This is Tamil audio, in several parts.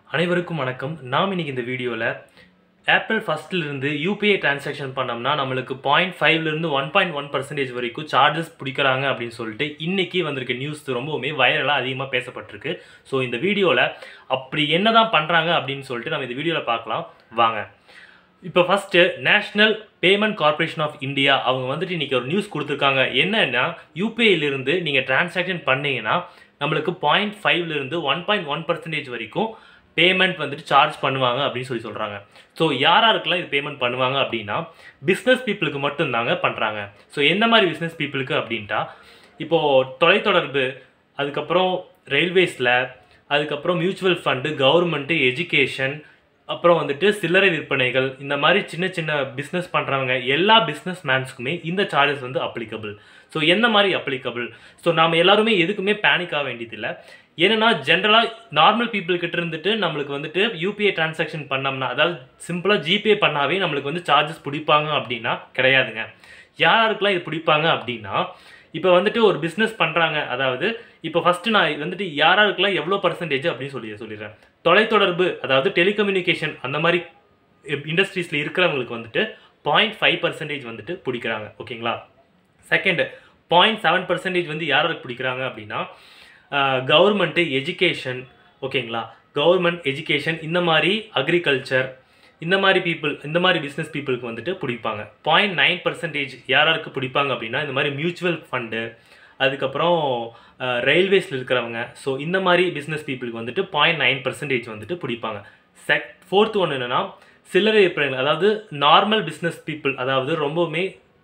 அனைவருக்கும் வணக்கம் நாம் இன்னைக்கு இந்த வீடியோவில் ஏப்ரல் ஃபஸ்ட்லேருந்து யூபிஐ டிரான்சாக்ஷன் பண்ணோம்னா நம்மளுக்கு பாயிண்ட் ஃபைவ்லேருந்து ஒன் பாயிண்ட் ஒன் பர்சன்டேஜ் வரைக்கும் சார்ஜஸ் பிடிக்கிறாங்க அப்படின்னு சொல்லிட்டு இன்னைக்கு வந்திருக்க நியூஸ் ரொம்பவுமே வைரலாக அதிகமாக பேசப்பட்டிருக்கு ஸோ இந்த வீடியோவில் அப்படி என்ன தான் பண்ணுறாங்க அப்படின்னு சொல்லிட்டு நம்ம இந்த வீடியோவில் பார்க்கலாம் வாங்க இப்போ first national payment corporation of India அவங்க வந்துட்டு இன்றைக்கி ஒரு நியூஸ் கொடுத்துருக்காங்க என்னன்னா யூபிஐலேருந்து நீங்கள் டிரான்சாக்ஷன் பண்ணீங்கன்னா நம்மளுக்கு பாயிண்ட் ஃபைவ்லேருந்து ஒன் பாயிண்ட் ஒன் பர்சன்டேஜ் வரைக்கும் பேமெண்ட் வந்துட்டு சார்ஜ் பண்ணுவாங்க அப்படின்னு சொல்லி சொல்கிறாங்க ஸோ யார் யாருக்கெல்லாம் இது பேமெண்ட் பண்ணுவாங்க அப்படின்னா பிஸ்னஸ் பீப்புளுக்கு மட்டும்தாங்க பண்ணுறாங்க ஸோ எந்த மாதிரி பிஸ்னஸ் பீப்புளுக்கு அப்படின்ட்டா இப்போது தொலைத்தொடர்பு அதுக்கப்புறம் ரயில்வேஸில் அதுக்கப்புறம் மியூச்சுவல் ஃபண்டு கவர்மெண்ட்டு எஜுகேஷன் அப்புறம் வந்துட்டு சில்லறை விற்பனைகள் இந்த மாதிரி சின்ன சின்ன பிஸ்னஸ் பண்ணுறவங்க எல்லா பிஸ்னஸ் மேன்ஸ்க்குமே இந்த சார்ஜஸ் வந்து அப்ளிகபிள் ஸோ எந்த மாதிரி அப்ளிகபிள் ஸோ நாம் எல்லாருமே எதுக்குமே பேனிக் ஆக வேண்டியதில்லை ஏன்னா ஜென்ரலாக நார்மல் பீப்புள் கிட்ட இருந்துட்டு நம்மளுக்கு வந்துட்டு யூபிஐ டிரான்சாக்ஷன் பண்ணோம்னா அதாவது சிம்பிளாக ஜிபே பண்ணாவே நம்மளுக்கு வந்து சார்ஜஸ் பிடிப்பாங்க அப்படின்னா கிடையாதுங்க யாருக்கெல்லாம் இது பிடிப்பாங்க அப்படின்னா இப்போ வந்துட்டு ஒரு பிஸ்னஸ் பண்ணுறாங்க அதாவது இப்போ ஃபஸ்ட்டு நான் வந்துட்டு யாராருக்கெல்லாம் எவ்வளோ பர்சன்டேஜ் அப்படின்னு சொல்லி சொல்லிடுறேன் தொலைத்தொடர்பு அதாவது டெலிகம்யூனிகேஷன் அந்த மாதிரி இண்டஸ்ட்ரீஸில் இருக்கிறவங்களுக்கு வந்துட்டு பாயிண்ட் ஃபைவ் பர்சன்டேஜ் வந்துட்டு பிடிக்கிறாங்க ஓகேங்களா செகண்டு பாயிண்ட் செவன் பர்சன்டேஜ் வந்து யாராருக்கு பிடிக்கிறாங்க அப்படின்னா கவர்மெண்ட்டு எஜுகேஷன் ஓகேங்களா கவர்மெண்ட் எஜுகேஷன் இந்த மாதிரி அக்ரிகல்ச்சர் இந்த மாதிரி பீப்புள் இந்த மாதிரி பிஸ்னஸ் பீப்புளுக்கு வந்துட்டு பிடிப்பாங்க பாயிண்ட் நைன் பர்சன்டேஜ் யாராருக்கு பிடிப்பாங்க அப்படின்னா இந்த மாதிரி மியூச்சுவல் ஃபண்டு அதுக்கப்புறம் ரயில்வேஸில் இருக்கிறவங்க ஸோ இந்த மாதிரி பிஸ்னஸ் பீப்புளுக்கு வந்துட்டு பாயிண்ட் நைன் பர்சன்டேஜ் வந்துட்டு பிடிப்பாங்க செக் ஃபோர்த் ஒன்று என்னென்னா சில்லறை விற்பனைகள் அதாவது நார்மல் பிஸ்னஸ் பீப்புள் அதாவது ரொம்பவுமே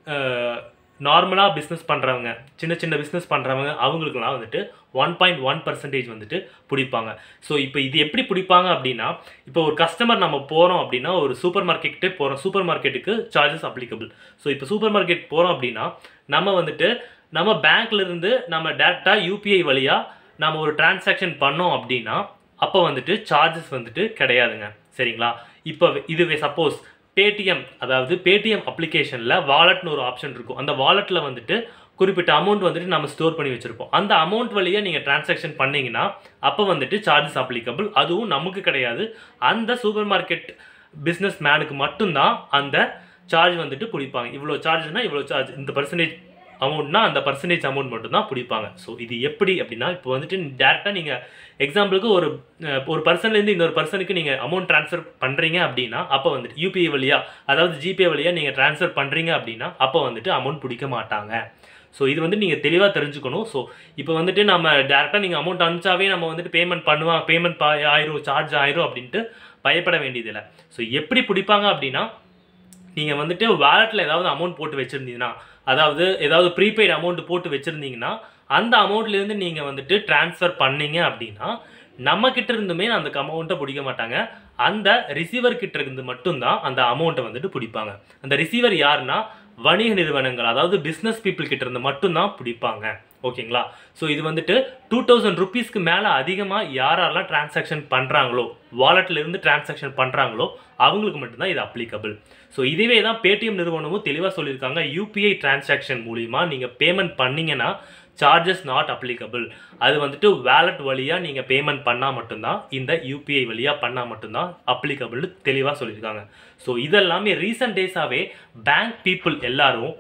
நார்மலாக பிஸ்னஸ் பண்ணுறவங்க சின்ன சின்ன பிஸ்னஸ் பண்ணுறவங்க அவங்களுக்குலாம் வந்துட்டு ஒன் பாயிண்ட் ஒன் பர்சன்டேஜ் வந்துட்டு பிடிப்பாங்க ஸோ இப்போ இது எப்படி பிடிப்பாங்க அப்படின்னா இப்போ ஒரு கஸ்டமர் நம்ம போகிறோம் அப்படின்னா ஒரு சூப்பர் மார்க்கெட்டே போகிறோம் சூப்பர் மார்க்கெட்டுக்கு சார்ஜஸ் அப்ளிகபிள் ஸோ இப்போ சூப்பர் மார்க்கெட் போகிறோம் அப்படின்னா நம்ம வந்துட்டு நம்ம பேங்க்லேருந்து நம்ம டேரெக்டாக யூபிஐ வழியாக நம்ம ஒரு டிரான்சாக்ஷன் பண்ணோம் அப்படின்னா அப்போ வந்துட்டு சார்ஜஸ் வந்துட்டு கிடையாதுங்க சரிங்களா இப்போ இதுவே சப்போஸ் பேடிஎம் அதாவது பேடிஎம் அப்ளிகேஷனில் வாலெட்னு ஒரு ஆப்ஷன் இருக்கும் அந்த வாலெட்டில் வந்துட்டு குறிப்பிட்ட அமௌண்ட் வந்துட்டு நம்ம ஸ்டோர் பண்ணி வச்சுருப்போம் அந்த அமௌண்ட் வழியாக நீங்கள் டிரான்சாக்ஷன் பண்ணிங்கன்னா அப்போ வந்துட்டு சார்ஜஸ் அப்ளிகபிள் அதுவும் நமக்கு கிடையாது அந்த சூப்பர் மார்க்கெட் பிஸ்னஸ் மேனுக்கு மட்டும்தான் அந்த சார்ஜ் வந்துட்டு பிடிப்பாங்க இவ்வளோ சார்ஜ்னா இவ்வளோ சார்ஜ் இந்த பர்சன்டேஜ் அமௌண்ட்னா அந்த பர்சன்டேஜ் அமௌண்ட் மட்டும் தான் பிடிப்பாங்க ஸோ இது எப்படி அப்படின்னா இப்போ வந்துட்டு டேரெக்டாக நீங்கள் எக்ஸாம்பிளுக்கு ஒரு ஒரு பர்சன்லேருந்து இன்னொரு பர்சனுக்கு நீங்கள் அமௌண்ட் ட்ரான்ஸ்ஃபர் பண்ணுறீங்க அப்படின்னா அப்போ வந்துட்டு யூபிஐ வழியாக அதாவது ஜிபே வழியாக நீங்கள் ட்ரான்ஸ்ஃபர் பண்ணுறீங்க அப்படின்னா அப்போ வந்துட்டு அமௌண்ட் பிடிக்க மாட்டாங்க ஸோ இது வந்து நீங்கள் தெளிவாக தெரிஞ்சுக்கணும் ஸோ இப்போ வந்துட்டு நம்ம டேரெக்டாக நீங்கள் அமௌண்ட் அனுப்பிச்சாவே நம்ம வந்துட்டு பேமெண்ட் பண்ணுவாங்க பேமெண்ட் பா ஆயிரும் சார்ஜ் ஆயிரும் அப்படின்ட்டு பயப்பட வேண்டியதில்லை ஸோ எப்படி பிடிப்பாங்க அப்படின்னா நீங்கள் வந்துட்டு வேலெட்டில் ஏதாவது அமௌண்ட் போட்டு வச்சுருந்தீங்கன்னா அதாவது ஏதாவது ப்ரீபெய்டு அமௌண்ட் போட்டு வச்சுருந்தீங்கன்னா அந்த அமௌண்ட்லேருந்து நீங்கள் வந்துட்டு ட்ரான்ஸ்ஃபர் பண்ணீங்க அப்படின்னா நம்ம கிட்ட இருந்துமே அந்த அமௌண்ட்டை பிடிக்க மாட்டாங்க அந்த ரிசீவர் கிட்ட இருந்து மட்டும்தான் அந்த அமௌண்ட்டை வந்துட்டு பிடிப்பாங்க அந்த ரிசீவர் யாருன்னா வணிக நிறுவனங்கள் அதாவது பிஸ்னஸ் பீப்புள் கிட்ட இருந்து மட்டும்தான் பிடிப்பாங்க ஓகேங்களா ஸோ இது வந்துட்டு டூ தௌசண்ட் ருபீஸ்க்கு மேலே அதிகமாக யாரெல்லாம் டிரான்சாக்ஷன் பண்ணுறாங்களோ வாலெட்டில் இருந்து டிரான்சாக்ஷன் பண்ணுறாங்களோ அவங்களுக்கு மட்டும்தான் இது அப்ளிகபிள் ஸோ இதுவே தான் பேடிஎம் நிறுவனமும் தெளிவாக சொல்லியிருக்காங்க யூபிஐ டிரான்சாக்ஷன் மூலிமா நீங்கள் பேமெண்ட் பண்ணீங்கன்னா சார்ஜஸ் நாட் அப்ளிகபிள் அது வந்துட்டு வேலட் வழியாக நீங்கள் பேமெண்ட் பண்ணால் மட்டும்தான் இந்த யூபிஐ வழியாக பண்ணால் மட்டும்தான் அப்ளிகபிள்னு தெளிவாக சொல்லியிருக்காங்க ஸோ இதெல்லாமே ரீசன்ட் டேஸாகவே பேங்க் பீப்புள் எல்லாரும்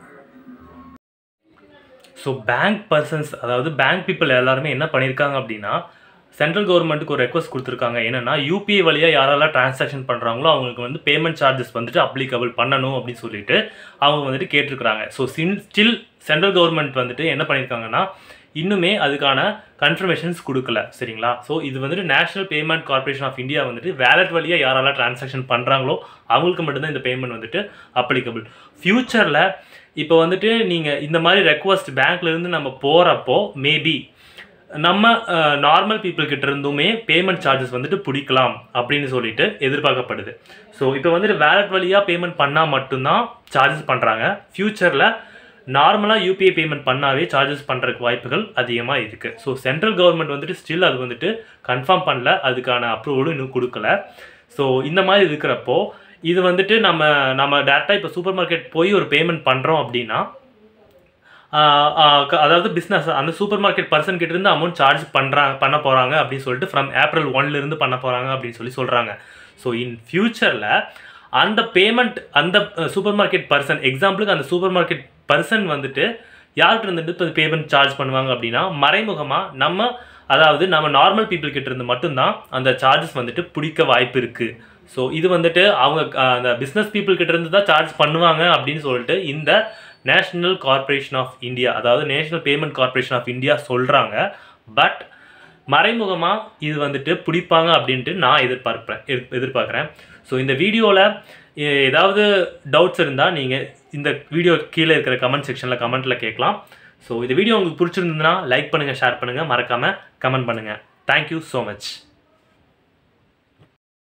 ஸோ பேங்க் பர்சன்ஸ் அதாவது பேங்க் பீப்புள் எல்லாருமே என்ன பண்ணியிருக்காங்க அப்படின்னா சென்ட்ரல் கவர்மெண்ட்டுக்கு ஒரு ரெக்வஸ்ட் கொடுத்துருக்காங்க என்னென்னா யூபிஐ வழியாக யாரெல்லாம் டிரான்சாக்ஷன் பண்ணுறாங்களோ அவங்களுக்கு வந்து பேமெண்ட் சார்ஜஸ் வந்துட்டு அப்ளிகபிள் பண்ணணும் அப்படின்னு சொல்லிட்டு அவங்க வந்துட்டு கேட்டிருக்கிறாங்க so since still central government வந்துட்டு என்ன பண்ணியிருக்காங்கன்னா இன்னுமே அதுக்கான கன்ஃபர்மேஷன்ஸ் கொடுக்கல சரிங்களா ஸோ இது வந்துட்டு national payment corporation of India வந்துட்டு வேலட் வழியாக யாரெல்லாம் டிரான்சாக்ஷன் பண்ணுறாங்களோ அவங்களுக்கு மட்டும்தான் இந்த பேமெண்ட் வந்துட்டு அப்ளிகபிள் ஃப்யூச்சரில் இப்போ வந்துட்டு நீங்கள் இந்த மாதிரி ரெக்வஸ்ட் பேங்க்லேருந்து நம்ம போகிறப்போ மேபி நம்ம நார்மல் பீப்புள் கிட்ட இருந்துமே பேமெண்ட் சார்ஜஸ் வந்துட்டு பிடிக்கலாம் அப்படின்னு சொல்லிட்டு எதிர்பார்க்கப்படுது ஸோ இப்போ வந்துட்டு வேலட் வழியாக பேமெண்ட் பண்ணால் மட்டும்தான் சார்ஜஸ் பண்ணுறாங்க ஃப்யூச்சரில் நார்மலாக யூபிஐ பேமெண்ட் பண்ணாவே சார்ஜஸ் பண்ணுறதுக்கு வாய்ப்புகள் அதிகமாக இருக்குது ஸோ சென்ட்ரல் கவர்மெண்ட் வந்துட்டு ஸ்டில் அது வந்துட்டு கன்ஃபார்ம் பண்ணல அதுக்கான அப்ரூவலும் இன்னும் கொடுக்கல ஸோ இந்த மாதிரி இருக்கிறப்போ இது வந்துட்டு நம்ம நம்ம டேரெக்டாக இப்போ சூப்பர் மார்க்கெட் போய் ஒரு பேமெண்ட் பண்ணுறோம் அப்படின்னா அதாவது பிஸ்னஸ் அந்த சூப்பர் மார்க்கெட் பர்சன் கிட்ட இருந்து அமௌண்ட் சார்ஜ் பண்ணுறாங்க பண்ண போகிறாங்க அப்படின்னு சொல்லிட்டு ஃப்ரம் ஏப்ரல் ஒன்லேருந்து பண்ண போகிறாங்க அப்படின்னு சொல்லி சொல்கிறாங்க ஸோ இன் ஃபியூச்சரில் அந்த பேமெண்ட் அந்த சூப்பர் மார்க்கெட் பர்சன் எக்ஸாம்பிளுக்கு அந்த சூப்பர் மார்க்கெட் பர்சன் வந்துட்டு யார்கிட்ட இருந்துட்டு இப்போ பேமெண்ட் சார்ஜ் பண்ணுவாங்க அப்படின்னா மறைமுகமாக நம்ம அதாவது நம்ம நார்மல் பீப்புள் கிட்ட இருந்து மட்டும்தான் அந்த சார்ஜஸ் வந்துட்டு பிடிக்க வாய்ப்பு இருக்குது ஸோ இது வந்துட்டு அவங்க அஹ், அந்த பிஸ்னஸ் பீப்புள் கிட்ட இருந்து தான் சார்ஜ் பண்ணுவாங்க அப்படின்னு சொல்லிட்டு இந்த நேஷனல் கார்ப்பரேஷன் ஆஃப் இந்தியா அதாவது national payment corporation of India சொல்கிறாங்க பட் மறைமுகமாக இது வந்துட்டு பிடிப்பாங்க அப்படின்ட்டு நான் எதிர்பார்ப்பேன் எதிர்- எதிர்பார்க்குறேன் ஸோ இந்த வீடியோவில் ஏதாவது டவுட்ஸ் இருந்தால் நீங்கள் இந்த வீடியோ கீழே இருக்கிற கமெண்ட் செக்ஷனில் கமெண்ட்டில் கேட்கலாம் ஸோ இந்த வீடியோ உங்களுக்கு பிடிச்சிருந்ததுன்னா லைக் பண்ணுங்கள் ஷேர் பண்ணுங்கள் மறக்காமல் கமெண்ட் பண்ணுங்கள் தேங்க்யூ ஸோ மச்